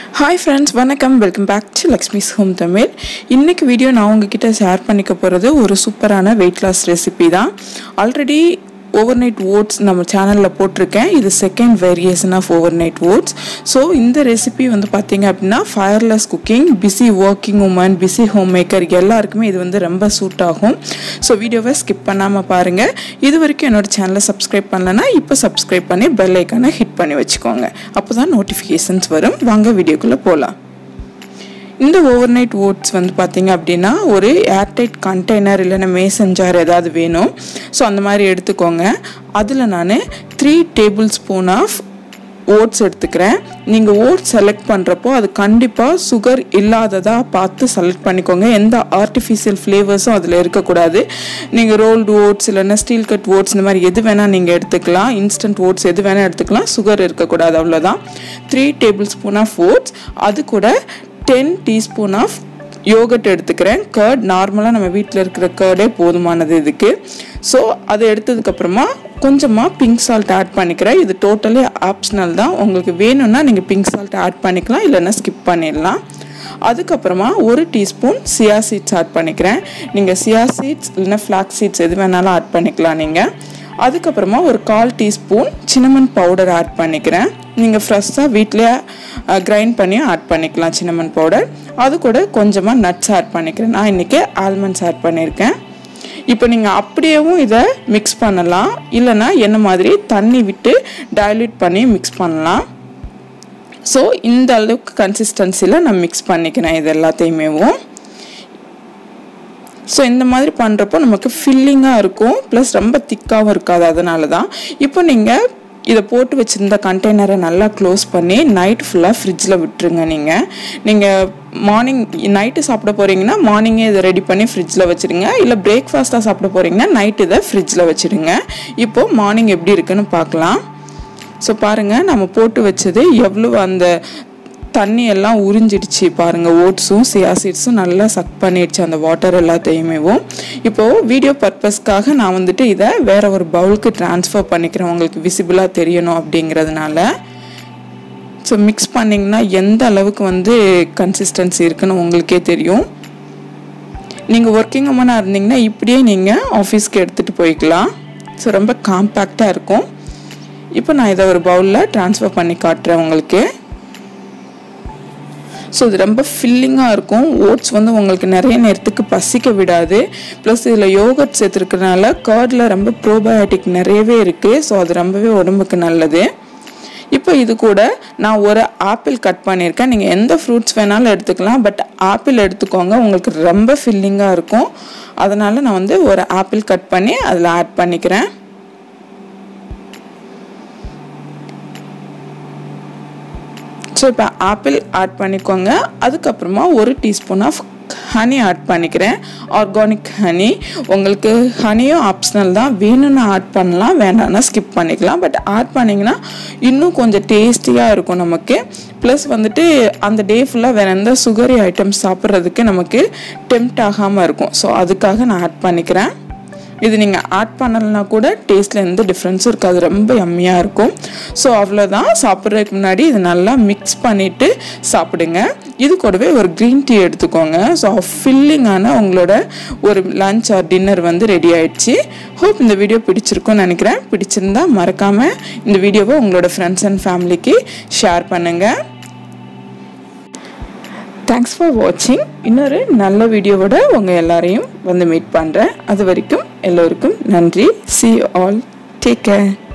hi friends வணக்கம் welcome back to Lakshmi's home Tamil இன்றைக்கி video நான் உங்ககிட்ட ஷேர் பண்ணிக்க போகிறது ஒரு சூப்பரான வெயிட் லாஸ் ரெசிபி தான் ஆல்ரெடி ஓவர் நைட் ஓட்ஸ் நம்ம சேனலில் போட்டிருக்கேன் இது second variation of overnight oats so இந்த ரெசிபி வந்து பார்த்தீங்க அப்படின்னா fireless cooking busy working women busy homemaker எல்லாருக்குமே இது வந்து ரொம்ப சூட் ஆகும் ஸோ வீடியோவை ஸ்கிப் பண்ணாமல் பாருங்கள் இது வரைக்கும் என்னோட சேனலை சப்ஸ்கிரைப் பண்ணலன்னா இப்போ சப்ஸ்கிரைப் பண்ணி பெல் ஐக்கானை ஹிட் பண்ணி வச்சுக்கோங்க அப்போ தான் நோட்டிஃபிகேஷன்ஸ் வரும் வாங்க வீடியோக்குள்ளே போகலாம் இந்த ஓவர் நைட் ஓட்ஸ் வந்து பார்த்தீங்க அப்படின்னா ஒரு ஏர்டைட் கண்டெய்னர் இல்லைன்னா மேசன் ஜார் ஏதாவது வேணும் ஸோ அந்த மாதிரி எடுத்துக்கோங்க அதில் நான் three table spoon of oats எடுத்துக்கிறேன் நீங்கள் ஓட்ஸ் செலக்ட் பண்ணுறப்போ அது கண்டிப்பாக சுகர் இல்லாததாக பார்த்து செலக்ட் பண்ணிக்கோங்க எந்த ஆர்டிஃபிஷியல் ஃப்ளேவர்ஸும் அதில் இருக்கக்கூடாது நீங்கள் ரோல்டு ஓட்ஸ் இல்லைன்னா ஸ்டீல் கட் ஓட்ஸ் இந்த மாதிரி எது வேணால் நீங்கள் எடுத்துக்கலாம் இன்ஸ்டன்ட் ஓட்ஸ் எது வேணால் எடுத்துக்கலாம் சுகர் இருக்கக்கூடாது அவ்வளோதான் three table spoon of oats அது கூட டென் டீஸ்பூன் ஆஃப் யோகட் எடுத்துக்கிறேன் கர்ட் நார்மலாக நம்ம வீட்டில் இருக்கிற கர்டே போதுமானது இதுக்கு ஸோ அதை எடுத்ததுக்கப்புறமா கொஞ்சமாக பிங்க் சால்ட் ஆட் பண்ணிக்கிறேன் இது டோட்டலி ஆப்ஷனல் தான் உங்களுக்கு வேணும்னா நீங்கள் பிங்க் சால்ட் ஆட் பண்ணிக்கலாம் இல்லைன்னா ஸ்கிப் பண்ணிடலாம் அதுக்கப்புறமா ஒரு டீஸ்பூன் சியா சீட்ஸ் ஆட் பண்ணிக்கிறேன் நீங்கள் சியா சீட்ஸ் இல்லைன்னா ஃப்ளாக் சீட்ஸ் எது வேணாலும் ஆட் பண்ணிக்கலாம் நீங்கள் அதுக்கப்புறமா ஒரு கால் டீஸ்பூன் சின்னமன் பவுடர் ஆட் பண்ணிக்கிறேன் நீங்கள் ஃப்ரெஷ்ஷாக வீட்டிலே கிரைண்ட் பண்ணி ஆட் பண்ணிக்கலாம் சின்னமன் பவுடர் அது கூட கொஞ்சமாக நட்ஸ் ஆட் பண்ணிக்கிறேன் நான் இன்றைக்கி ஆல்மண்ட்ஸ் ஆட் பண்ணியிருக்கேன் இப்போ நீங்கள் அப்படியேவும் இதை மிக்ஸ் பண்ணலாம் இல்லைனா என்ன மாதிரி தண்ணி விட்டு டைல்யூட் பண்ணி மிக்ஸ் பண்ணலாம் ஸோ இந்த அளவுக்கு கன்சிஸ்டன்சியில் நான் மிக்ஸ் பண்ணிக்கிறேன் இது எல்லாத்தையுமேவும் ஸோ இந்த மாதிரி பண்ணுறப்போ நமக்கு ஃபில்லிங்காக இருக்கும் ப்ளஸ் ரொம்ப திக்காகவும் இருக்காது அதனால தான் இப்போ நீங்கள் இதை போட்டு வச்சுருந்த கண்டெய்னரை நல்லா க்ளோஸ் பண்ணி நைட் ஃபுல்லாக ஃப்ரிட்ஜில் விட்டுருங்க நீங்கள் நீங்கள் மார்னிங் நைட்டு சாப்பிட போகிறீங்கன்னா மார்னிங்கே இதை ரெடி பண்ணி ஃப்ரிட்ஜில் வச்சுருங்க இல்லை பிரேக்ஃபாஸ்ட்டாக சாப்பிட போகிறீங்கன்னா நைட் இதை ஃப்ரிட்ஜில் வச்சுருங்க இப்போது மார்னிங் எப்படி இருக்குன்னு பார்க்கலாம் ஸோ பாருங்கள் நம்ம போட்டு வச்சது எவ்வளோ அந்த தண்ணி எல்லாம் உறிஞ்சிடுச்சு பாருங்கள் ஓட்ஸும் சியாசிட்ஸும் நல்லா சக் பண்ணிடுச்சு அந்த வாட்டர் எல்லாத்தையுமேவும் இப்போது வீடியோ பர்பஸ்க்காக நான் வந்துட்டு இதை வேற ஒரு பவுலுக்கு ட்ரான்ஸ்ஃபர் பண்ணிக்கிறேன் உங்களுக்கு விசிபிளாக தெரியணும் அப்படிங்கிறதுனால ஸோ மிக்ஸ் பண்ணிங்கன்னா எந்த அளவுக்கு வந்து கன்சிஸ்டன்சி இருக்குன்னு உங்களுக்கே தெரியும் நீங்கள் ஒர்க்கிங் உமனாக இருந்தீங்கன்னா இப்படியே நீங்கள் ஆஃபீஸ்க்கு எடுத்துகிட்டு போய்க்கலாம் ஸோ ரொம்ப காம்பேக்டாக இருக்கும் இப்போ நான் இதை ஒரு பவுலில் ட்ரான்ஸ்ஃபர் பண்ணி காட்டுறேன் உங்களுக்கு ஸோ இது ரொம்ப ஃபில்லிங்காக இருக்கும் ஓட்ஸ் வந்து உங்களுக்கு நிறைய நேரத்துக்கு பசிக்க விடாது ப்ளஸ் இதில் யோகட் சேர்த்துருக்கனால கர்டில் ரொம்ப ப்ரோபயோட்டிக் நிறையவே இருக்குது ஸோ அது ரொம்பவே உடம்புக்கு நல்லது இப்போ இது கூட நான் ஒரு ஆப்பிள் கட் பண்ணியிருக்கேன் நீங்கள் எந்த ஃப்ரூட்ஸ் வேணாலும் எடுத்துக்கலாம் பட் ஆப்பிள் எடுத்துக்கோங்க உங்களுக்கு ரொம்ப ஃபில்லிங்காக இருக்கும் அதனால் நான் வந்து ஒரு ஆப்பிள் கட் பண்ணி அதில் ஆட் பண்ணிக்கிறேன் ஸோ இப்போ ஆப்பிள் ஆட் பண்ணிக்கோங்க அதுக்கப்புறமா ஒரு டீஸ்பூன் ஆஃப் ஹனி ஆட் பண்ணிக்கிறேன் ஆர்கானிக் ஹனி உங்களுக்கு ஹனியும் ஆப்ஷனல் தான் வேணும்னா ஆட் பண்ணலாம் வேண்டாம்னா ஸ்கிப் பண்ணிக்கலாம் பட் ஆட் பண்ணிங்கன்னா இன்னும் கொஞ்சம் டேஸ்டியாக இருக்கும் நமக்கு ப்ளஸ் வந்துட்டு அந்த டே ஃபுல்லாக வேறு எந்த சுகரி ஐட்டம்ஸ் சாப்பிட்றதுக்கு நமக்கு டெம்ட் ஆகாமல் இருக்கும் ஸோ அதுக்காக நான் ஆட் பண்ணிக்கிறேன் இது நீங்கள் ஆட் பண்ணலைன்னா கூட டேஸ்ட்டில் எந்த டிஃப்ரென்ஸும் இருக்காது ரொம்ப எம்மியாக இருக்கும் ஸோ அவ்வளோதான் சாப்பிட்றதுக்கு முன்னாடி இது நல்லா மிக்ஸ் பண்ணிவிட்டு சாப்பிடுங்க இது கூடவே ஒரு க்ரீன் டீ எடுத்துக்கோங்க ஸோ ஃபில்லிங்கான உங்களோட ஒரு லஞ்ச் ஆர் டின்னர் வந்து ரெடி ஆயிடுச்சு ஹோப் இந்த வீடியோ பிடிச்சிருக்கும்னு நினைக்கிறேன் பிடிச்சிருந்தா மறக்காமல் இந்த வீடியோவை உங்களோட ஃப்ரெண்ட்ஸ் அண்ட் ஃபேமிலிக்கு ஷேர் பண்ணுங்கள் தேங்க்ஸ் ஃபார் வாட்சிங் இன்னொரு நல்ல வீடியோவோட உங்கள் எல்லாரையும் வந்து மீட் பண்ணுறேன் அது வரைக்கும் எல்லோருக்கும் நன்றி சி ஆல் டேக் கேர்